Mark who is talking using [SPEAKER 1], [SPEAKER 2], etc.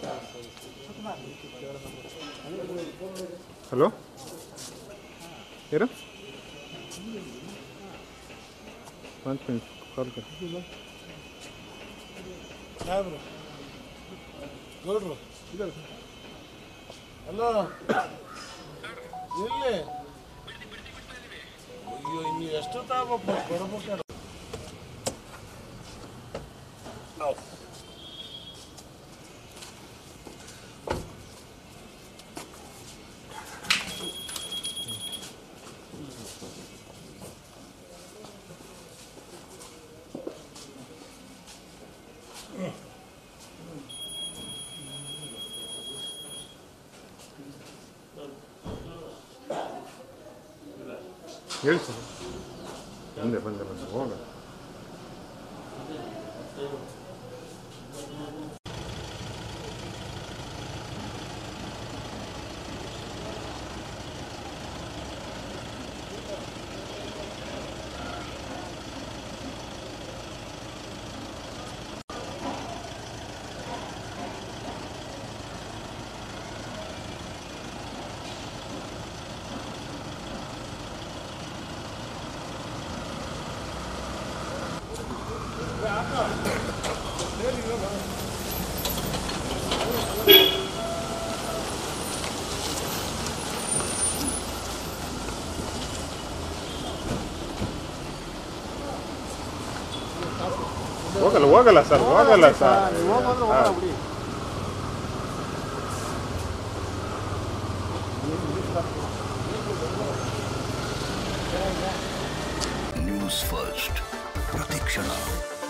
[SPEAKER 1] hello ಯಾರು ಪಾಂಚ್ minute ಕಾಲ್ ಕರ್
[SPEAKER 2] ಯಾರು ಗೌಡ್ರು ಹಲೋ ಎಲ್ಲಿ ಅಯ್ಯೋ ಇನ್ನು ಎಷ್ಟೊತ್ತಾಗಪ್ಪ ಬರ್ಬೇಕಾದ್ರೆ
[SPEAKER 1] ಹೇಳಿ ಸರ್ ಬಂದೆ ಬಂದೆ ಬಂದೆ ಹೋಗ ಹೋಗಲ್ಲ ಹೋಗಲ್ಲ ಸರ್ ಹೋಗಲ್ಲ ಸರ್
[SPEAKER 3] ನ್ಯೂಸ್ ಫಸ್ಟ್ ಪ್ರತಿಕ್ಷಣ